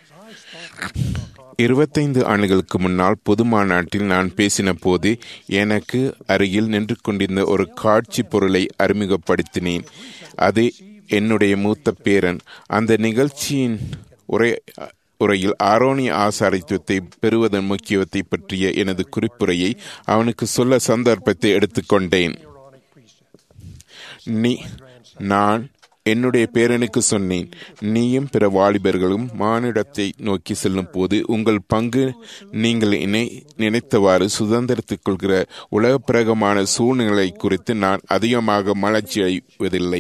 இருபத்தைந்து ஆண்டுகளுக்கு முன்னால் பொது மாநாட்டில் நான் பேசின போது எனக்கு அருகில் நின்று கொண்டிருந்த ஒரு காட்சி பொருளை அறிமுகப்படுத்தினேன் அது என்னுடைய மூத்த பேரன் அந்த நிகழ்ச்சியின் உரை உரையில் ஆரோனிய ஆசாரித்துவத்தை பெறுவதன் முக்கியத்தை பற்றிய எனது குறிப்புரையை அவனுக்கு சொல்ல சந்தர்ப்பத்தை எடுத்துக்கொண்டேன் நீ நான் என்னுடைய பேரனுக்கு சொன்னேன் நீயும் பிற வாலிபர்களும் மானிடத்தை நோக்கி செல்லும் போது உங்கள் பங்கு நீங்கள் இணை நினைத்தவாறு சுதந்திரத்துக் கொள்கிற உலக பிரகமான சூழ்நிலை குறித்து நான் அதிகமாக மலர்ச்சி அடைவதில்லை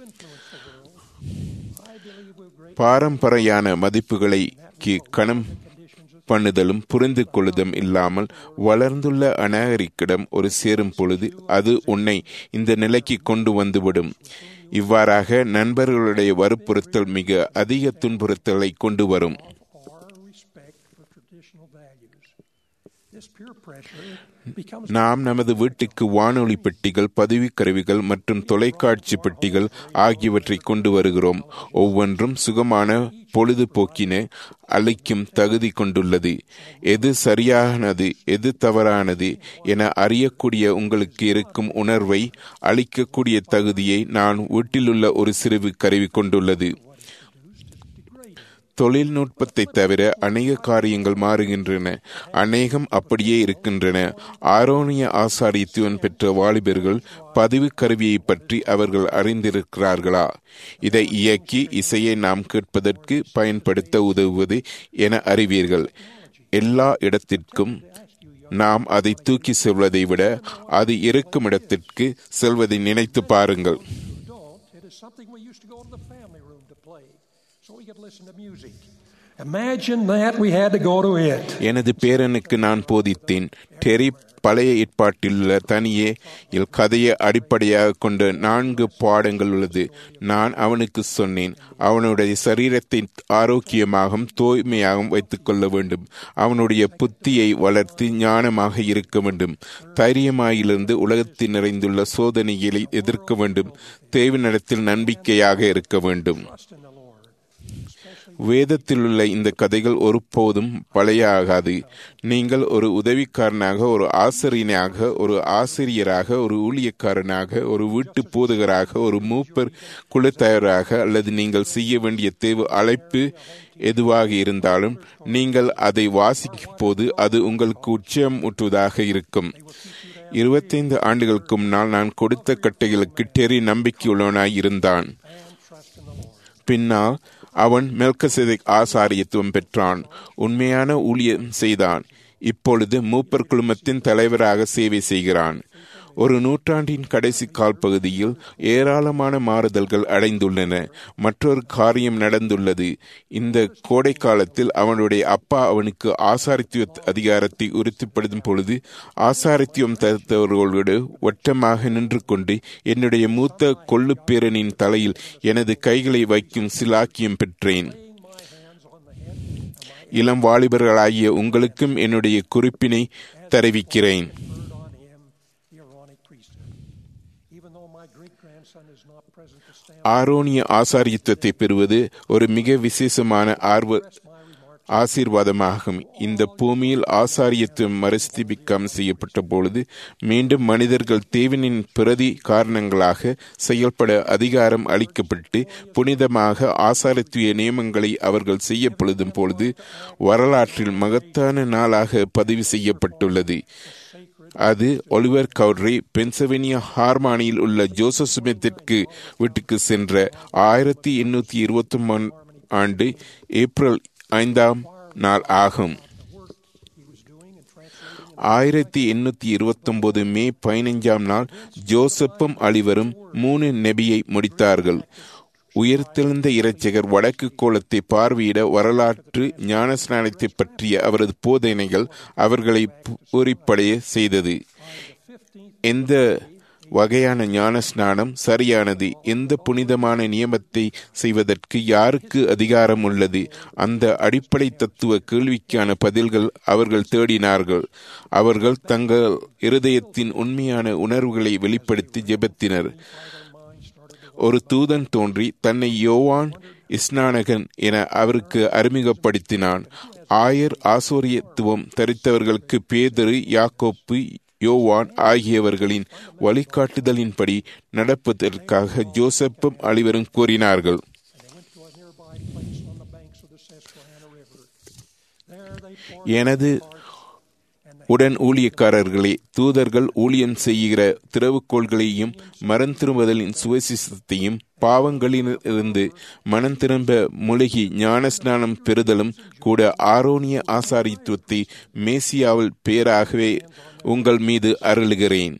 பாரம்பரையான மதிப்புகளை கணம் பண்ணுதலும் புரிந்து கொள்ளுதலும் இல்லாமல் வளர்ந்துள்ள அநாகரிக்கிடம் ஒரு சேரும் பொழுது அது உன்னை இந்த நிலைக்கு கொண்டு வந்துவிடும் இவ்வாறாக நண்பர்களுடைய வற்புறுத்தல் மிக அதிக துன்புறுத்தலை கொண்டு வரும் நாம் நமது வீட்டுக்கு வானொலி பெட்டிகள் பதிவு கருவிகள் மற்றும் தொலைக்காட்சி பெட்டிகள் ஆகியவற்றை கொண்டு வருகிறோம் ஒவ்வொன்றும் சுகமான பொழுதுபோக்கின அளிக்கும் தகுதி கொண்டுள்ளது எது சரியானது எது தவறானது என அறியக்கூடிய உங்களுக்கு இருக்கும் உணர்வை அளிக்கக்கூடிய தகுதியை நான் வீட்டிலுள்ள ஒரு சிறிவு கருவி கொண்டுள்ளது தொழில்நுட்பத்தை தவிர அநேக காரியங்கள் மாறுகின்றன அநேகம் அப்படியே இருக்கின்றன ஆரோனிய ஆசாரியத்துவன் பெற்ற வாலிபர்கள் பதிவு கருவியை பற்றி அவர்கள் அறிந்திருக்கிறார்களா இதை இயக்கி இசையை நாம் கேட்பதற்கு பயன்படுத்த உதவுவது என அறிவீர்கள் எல்லா இடத்திற்கும் நாம் அதை தூக்கி செல்வதை விட அது இருக்கும் இடத்திற்கு செல்வதை நினைத்து பாருங்கள் எனது பேரனுக்கு நான் போதித்தேன் டெரி பழைய ஏற்பாட்டிலுள்ள தனியே கதையை அடிப்படையாக கொண்ட நான்கு பாடங்கள் உள்ளது நான் அவனுக்கு சொன்னேன் அவனுடைய சரீரத்தை ஆரோக்கியமாகவும் தூய்மையாகவும் வைத்துக் கொள்ள வேண்டும் அவனுடைய புத்தியை வளர்த்து ஞானமாக இருக்க வேண்டும் தைரியமாயிலிருந்து உலகத்தில் நிறைந்துள்ள சோதனைகளை எதிர்க்க வேண்டும் தேவனிடத்தில் நம்பிக்கையாக இருக்க வேண்டும் வேதத்தில் உள்ள இந்த கதைகள் ஒருபோதும் பழைய ஆகாது நீங்கள் ஒரு உதவிக்காரனாக ஒரு ஆசிரியனாக ஒரு ஆசிரியராக ஒரு ஊழியக்காரனாக ஒரு வீட்டு போதகராக ஒரு மூப்பர் குழுத்தயராக அல்லது நீங்கள் செய்ய வேண்டிய தேவை அழைப்பு எதுவாக இருந்தாலும் நீங்கள் அதை வாசிக்கும் போது அது உங்களுக்கு உச்சம் ஊற்றுவதாக இருக்கும் இருபத்தைந்து ஆண்டுகளுக்கு முன்னால் நான் கொடுத்த கட்டைகளுக்கு டெரி நம்பிக்கையுள்ளவனாய் இருந்தான் பின்னால் அவன் மெல்கசெதக் ஆசாரியத்துவம் பெற்றான் உண்மையான ஊழியம் செய்தான் இப்பொழுது மூப்பர் குழுமத்தின் தலைவராக சேவை செய்கிறான் ஒரு நூற்றாண்டின் கடைசி கால் பகுதியில் ஏராளமான மாறுதல்கள் அடைந்துள்ளன மற்றொரு காரியம் நடந்துள்ளது இந்த கோடை காலத்தில் அவனுடைய அப்பா அவனுக்கு ஆசாரித்துவ அதிகாரத்தை உறுதிப்படுத்தும் பொழுது ஆசாரித்துவம் தருத்தவர்களோடு வட்டமாக நின்று கொண்டு என்னுடைய மூத்த கொள்ளு பேரனின் தலையில் எனது கைகளை வைக்கும் சிலாக்கியம் பெற்றேன் இளம் வாலிபர்களாகிய உங்களுக்கும் என்னுடைய குறிப்பினை தெரிவிக்கிறேன் ஆரோனிய ஆசாரியத்துவத்தை பெறுவது ஒரு மிக விசேஷமான ஆர்வ ஆசீர்வாதமாகும் இந்த பூமியில் ஆசாரியத்துவம் மறுஸ்திபிக்கம் செய்யப்பட்ட பொழுது மீண்டும் மனிதர்கள் தேவனின் பிரதி காரணங்களாக செயல்பட அதிகாரம் அளிக்கப்பட்டு புனிதமாக ஆசாரத்துவ நியமங்களை அவர்கள் செய்யப்பொழுதும் பொழுது வரலாற்றில் மகத்தான நாளாக பதிவு செய்யப்பட்டுள்ளது அது ஒலிவர் கவுட்ரி பென்சவேனியா ஹார்மானியில் உள்ள ஜோசப் ஸ்மித்திற்கு வீட்டுக்கு சென்ற ஆயிரத்தி எண்ணூத்தி இருபத்தி ஆண்டு ஏப்ரல் ஐந்தாம் நாள் ஆகும் ஆயிரத்தி எண்ணூத்தி இருபத்தி ஒன்பது மே பதினைஞ்சாம் நாள் ஜோசப்பும் அலிவரும் மூணு நெபியை முடித்தார்கள் உயிர்த்தெழுந்த இறைச்சகர் வடக்கு கோலத்தை பார்வையிட வரலாற்று ஞானஸ்நானத்தை பற்றிய அவரது போதனைகள் அவர்களை பூரிப்படைய செய்தது எந்த வகையான ஞான ஸ்நானம் சரியானது எந்த புனிதமான நியமத்தை செய்வதற்கு யாருக்கு அதிகாரம் உள்ளது அந்த அடிப்படை தத்துவ கேள்விக்கான பதில்கள் அவர்கள் தேடினார்கள் அவர்கள் தங்கள் இருதயத்தின் உண்மையான உணர்வுகளை வெளிப்படுத்தி ஜெபத்தினர் ஒரு தூதன் தோன்றி தன்னை யோவான் இஸ்நானகன் என அவருக்கு அறிமுகப்படுத்தினான் ஆயர் ஆசோரியத்துவம் தரித்தவர்களுக்கு பேதரு யாக்கோப்பு யோவான் ஆகியவர்களின் வழிகாட்டுதலின்படி நடப்பதற்காக ஜோசப்பும் அழிவரும் கூறினார்கள் எனது உடன் ஊழியக்காரர்களே தூதர்கள் ஊழியம் செய்கிற திறவுகோள்களையும் மரம் திரும்புதலின் சுவசிசத்தையும் பாவங்களிலிருந்து மனம் திரும்ப முழுகி ஞானஸ்நானம் பெறுதலும் கூட ஆரோனிய ஆசாரித்துவத்தை மேசியாவில் பேராகவே உங்கள் மீது அருளுகிறேன்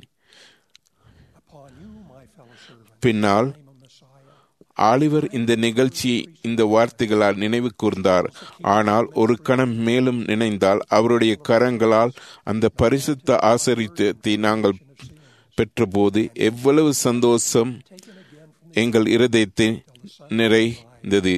பின்னால் ஆலிவர் இந்த நிகழ்ச்சியை இந்த வார்த்தைகளால் நினைவு கூர்ந்தார் ஆனால் ஒரு கணம் மேலும் நினைந்தால் அவருடைய கரங்களால் அந்த பரிசுத்த ஆசரித்தத்தை நாங்கள் பெற்றபோது எவ்வளவு சந்தோஷம் எங்கள் இருதயத்தை நிறைந்தது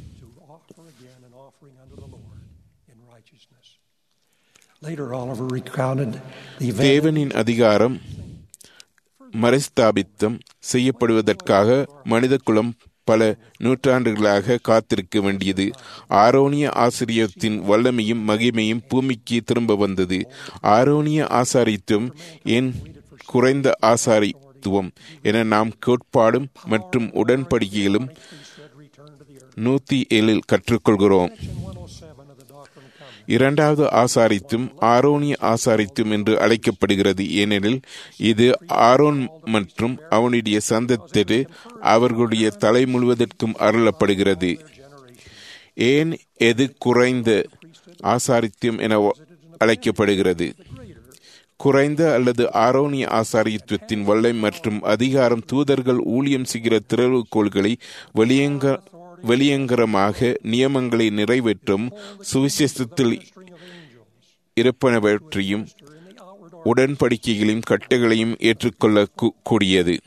தேவனின் அதிகாரம் மறைஸ்தாபித்தம் செய்யப்படுவதற்காக மனித குலம் பல நூற்றாண்டுகளாக காத்திருக்க வேண்டியது ஆரோனிய ஆசிரியத்தின் வல்லமையும் மகிமையும் பூமிக்கு திரும்ப வந்தது ஆரோனிய ஆசாரித்துவம் என் குறைந்த ஆசாரித்துவம் என நாம் கோட்பாடும் மற்றும் உடன்படிக்கையிலும் நூத்தி ஏழில் கற்றுக்கொள்கிறோம் இரண்டாவது ஆசாரித்தும் ஆரோனிய ஆசாரித்தும் என்று அழைக்கப்படுகிறது ஏனெனில் இது ஆரோன் மற்றும் அவனுடைய சந்தத்திற்கு அவர்களுடைய தலை முழுவதற்கும் அருளப்படுகிறது ஏன் எது குறைந்த ஆசாரித்தியம் என அழைக்கப்படுகிறது குறைந்த அல்லது ஆரோனிய ஆசாரியத்துவத்தின் வல்லை மற்றும் அதிகாரம் தூதர்கள் ஊழியம் செய்கிற திறவுகோள்களை வெளியங்க வெளியங்கரமாக நியமங்களை நிறைவேற்றும் சுவிசேஷத்தில் இருப்பனவற்றையும் உடன்படிக்கைகளையும் கட்டுகளையும் ஏற்றுக்கொள்ள கூடியது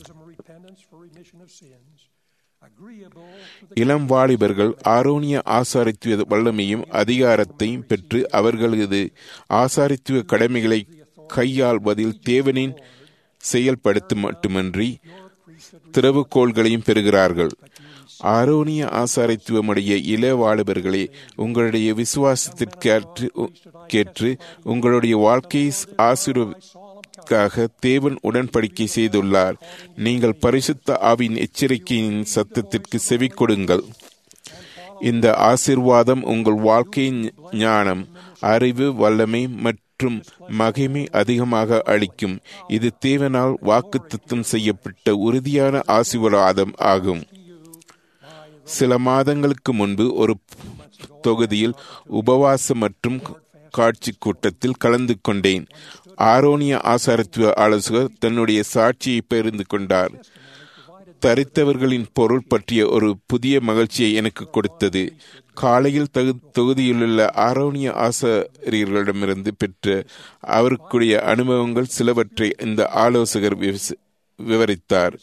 இளம் வாலிபர்கள் ஆரோனிய ஆசாரித்துவ வல்லமையும் அதிகாரத்தையும் பெற்று அவர்களது ஆசாரித்துவ கடமைகளை கையாள்வதில் தேவனின் செயல்படுத்த மட்டுமன்றி திறவுகோள்களையும் பெறுகிறார்கள் ஆரோனிய ஆசாரித்துவமுடைய இள வாலிபர்களே உங்களுடைய விசுவாசத்திற்கேற்று கேற்று உங்களுடைய வாழ்க்கையை ஆசீர்வதிக்காக தேவன் உடன்படிக்கை செய்துள்ளார் நீங்கள் பரிசுத்த ஆவின் எச்சரிக்கையின் சத்தத்திற்கு செவி கொடுங்கள் இந்த ஆசிர்வாதம் உங்கள் வாழ்க்கையின் ஞானம் அறிவு வல்லமை மற்றும் மகிமை அதிகமாக அளிக்கும் இது தேவனால் வாக்குத்தத்தம் செய்யப்பட்ட உறுதியான ஆசீர்வாதம் ஆகும் சில மாதங்களுக்கு முன்பு ஒரு தொகுதியில் உபவாச மற்றும் காட்சி கூட்டத்தில் கலந்து கொண்டேன் ஆரோனிய ஆசாரத்துவ ஆலோசகர் தன்னுடைய சாட்சியை பகிர்ந்து கொண்டார் தரித்தவர்களின் பொருள் பற்றிய ஒரு புதிய மகிழ்ச்சியை எனக்கு கொடுத்தது காலையில் தகு தொகுதியிலுள்ள ஆரோனிய ஆசிரியர்களிடமிருந்து பெற்ற அவருக்குரிய அனுபவங்கள் சிலவற்றை இந்த ஆலோசகர் விவரித்தார்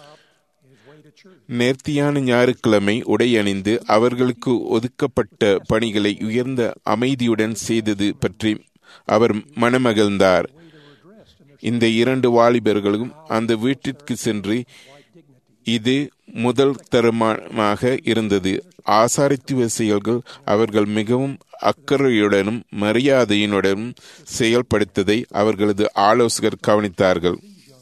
நேர்த்தியான ஞாயிற்றுக்கிழமை உடை அணிந்து அவர்களுக்கு ஒதுக்கப்பட்ட பணிகளை உயர்ந்த அமைதியுடன் செய்தது பற்றி அவர் மனமகிழ்ந்தார் இந்த இரண்டு வாலிபர்களும் அந்த வீட்டிற்கு சென்று இது முதல் தரமாக இருந்தது ஆசாரித்துவ செயல்கள் அவர்கள் மிகவும் அக்கறையுடனும் மரியாதையினுடனும் செயல்படுத்ததை அவர்களது ஆலோசகர் கவனித்தார்கள்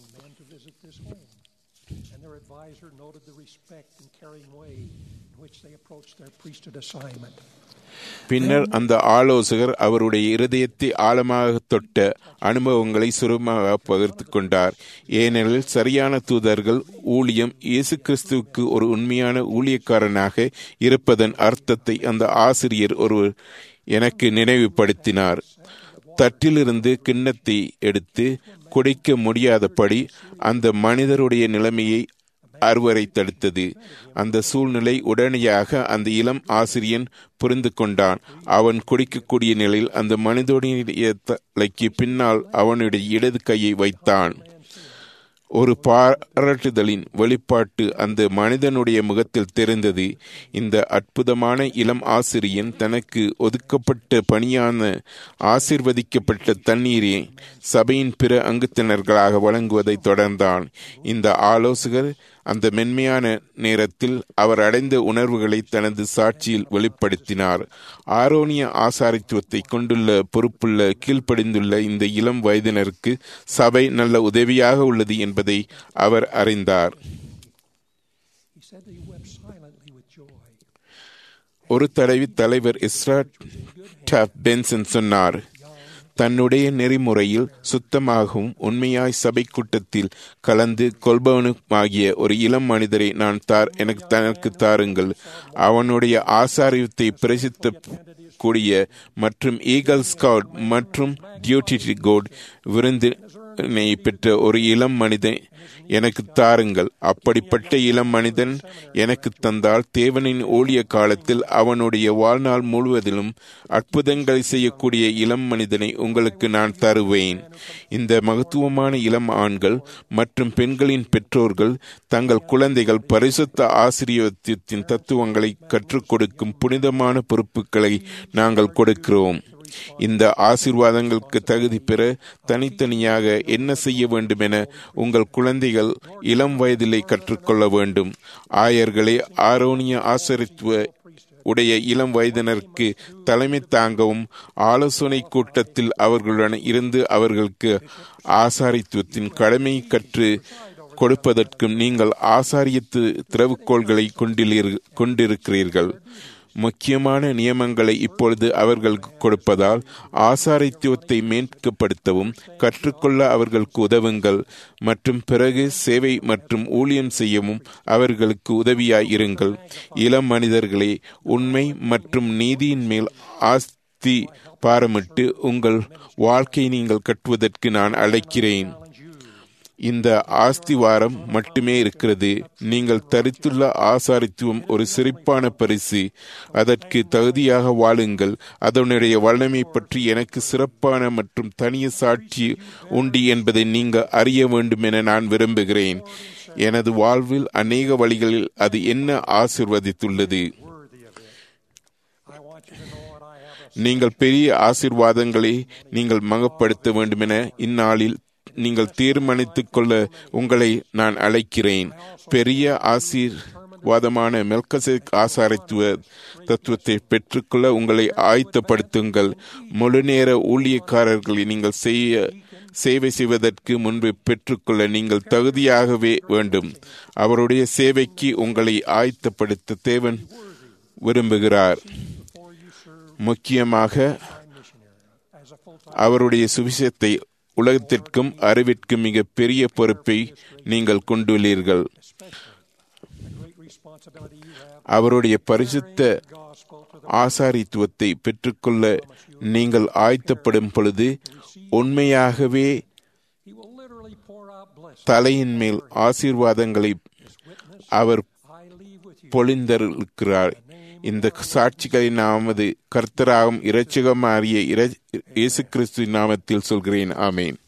பின்னர் அந்த ஆலோசகர் அவருடைய இருதயத்தை ஆழமாக தொட்ட அனுபவங்களை சுருமாக பகிர்ந்து கொண்டார் ஏனெனில் சரியான தூதர்கள் ஊழியம் இயேசு கிறிஸ்துவுக்கு ஒரு உண்மையான ஊழியக்காரனாக இருப்பதன் அர்த்தத்தை அந்த ஆசிரியர் ஒருவர் எனக்கு நினைவுபடுத்தினார் தட்டிலிருந்து கிண்ணத்தை எடுத்து குடிக்க முடியாதபடி அந்த மனிதருடைய நிலைமையை அறுவரை தடுத்தது அந்த சூழ்நிலை உடனடியாக அந்த இளம் ஆசிரியன் புரிந்து கொண்டான் அவன் குடிக்கக்கூடிய நிலையில் அந்த மனிதனுடைய தலைக்கு பின்னால் அவனுடைய இடது கையை வைத்தான் ஒரு பாராட்டுதலின் வெளிப்பாட்டு அந்த மனிதனுடைய முகத்தில் தெரிந்தது இந்த அற்புதமான இளம் ஆசிரியன் தனக்கு ஒதுக்கப்பட்ட பணியான ஆசிர்வதிக்கப்பட்ட தண்ணீரை சபையின் பிற அங்கத்தினர்களாக வழங்குவதை தொடர்ந்தான் இந்த ஆலோசகர் அந்த மென்மையான நேரத்தில் அவர் அடைந்த உணர்வுகளை தனது சாட்சியில் வெளிப்படுத்தினார் ஆரோனிய ஆசாரித்துவத்தை கொண்டுள்ள பொறுப்புள்ள கீழ்ப்படிந்துள்ள இந்த இளம் வயதினருக்கு சபை நல்ல உதவியாக உள்ளது என்பதை அவர் அறிந்தார் He said that he wept silently with joy. ஒரு தடவை தலைவர் இஸ்ரா டாப் பென்சன் சொன்னார் தன்னுடைய நெறிமுறையில் சுத்தமாகவும் உண்மையாய் சபை கூட்டத்தில் கலந்து கொள்பவனுமாகிய ஒரு இளம் மனிதரை நான் தார் எனக்கு தனக்கு தாருங்கள் அவனுடைய ஆசாரியத்தை பிரசித்த கூடிய மற்றும் ஈகல் ஸ்கவுட் மற்றும் டியூட்டி கோட் விருந்தினை பெற்ற ஒரு இளம் மனிதன் எனக்கு தாருங்கள் அப்படிப்பட்ட இளம் மனிதன் எனக்கு தந்தால் தேவனின் ஊழிய காலத்தில் அவனுடைய வாழ்நாள் முழுவதிலும் அற்புதங்களை செய்யக்கூடிய இளம் மனிதனை உங்களுக்கு நான் தருவேன் இந்த மகத்துவமான இளம் ஆண்கள் மற்றும் பெண்களின் பெற்றோர்கள் தங்கள் குழந்தைகள் பரிசுத்த ஆசிரியத்தின் தத்துவங்களை கற்றுக் கொடுக்கும் புனிதமான பொறுப்புகளை நாங்கள் கொடுக்கிறோம் இந்த ஆசிர்வாதங்களுக்கு தகுதி பெற தனித்தனியாக என்ன செய்ய வேண்டும் என உங்கள் குழந்தைகள் இளம் வயதிலே கற்றுக்கொள்ள வேண்டும் ஆயர்களே ஆரோனிய ஆசரித்துவ உடைய இளம் வயதினருக்கு தலைமை தாங்கவும் ஆலோசனை கூட்டத்தில் அவர்களுடன் இருந்து அவர்களுக்கு ஆசாரித்துவத்தின் கடமை கற்று கொடுப்பதற்கும் நீங்கள் ஆசாரியத்து திறவுகோள்களை கொண்டிருக்கிறீர்கள் முக்கியமான நியமங்களை இப்பொழுது அவர்களுக்கு கொடுப்பதால் ஆசாரித்துவத்தை மேற்கப்படுத்தவும் கற்றுக்கொள்ள அவர்களுக்கு உதவுங்கள் மற்றும் பிறகு சேவை மற்றும் ஊழியம் செய்யவும் அவர்களுக்கு உதவியாய் இருங்கள் இளம் மனிதர்களே உண்மை மற்றும் நீதியின் மேல் ஆஸ்தி பாரமிட்டு உங்கள் வாழ்க்கையை நீங்கள் கட்டுவதற்கு நான் அழைக்கிறேன் இந்த ஆஸ்திவாரம் மட்டுமே இருக்கிறது நீங்கள் தரித்துள்ள ஆசாரித்துவம் ஒரு சிறப்பான பரிசு அதற்கு தகுதியாக வாழுங்கள் அதனுடைய வல்லமை பற்றி எனக்கு சிறப்பான மற்றும் தனிய சாட்சி உண்டு என்பதை நீங்கள் அறிய வேண்டும் என நான் விரும்புகிறேன் எனது வாழ்வில் அநேக வழிகளில் அது என்ன ஆசிர்வதித்துள்ளது நீங்கள் பெரிய ஆசிர்வாதங்களை நீங்கள் மகப்படுத்த வேண்டும் என இந்நாளில் நீங்கள் தீர்மானித்துக் கொள்ள உங்களை நான் அழைக்கிறேன் பெரிய ஆசீர்வாதமான மெல்கசேக் ஆசாரித்துவ தத்துவத்தை பெற்றுக்கொள்ள உங்களை ஆயத்தப்படுத்துங்கள் முழுநேர ஊழியக்காரர்களை நீங்கள் செய்ய சேவை செய்வதற்கு முன்பு பெற்றுக்கொள்ள நீங்கள் தகுதியாகவே வேண்டும் அவருடைய சேவைக்கு உங்களை ஆயத்தப்படுத்த தேவன் விரும்புகிறார் முக்கியமாக அவருடைய சுவிசேஷத்தை உலகத்திற்கும் அறிவிற்கும் மிக பெரிய பொறுப்பை நீங்கள் கொண்டுள்ளீர்கள் அவருடைய பரிசுத்த ஆசாரித்துவத்தை பெற்றுக்கொள்ள நீங்கள் ஆயத்தப்படும் பொழுது உண்மையாகவே தலையின் மேல் ஆசீர்வாதங்களை அவர் பொழிந்திருக்கிறார் இந்த சாட்சிகளை நாமது கர்த்தராகும் இரட்சகமாறிய இயேசு கிறிஸ்து நாமத்தில் சொல்கிறேன் ஆமேன்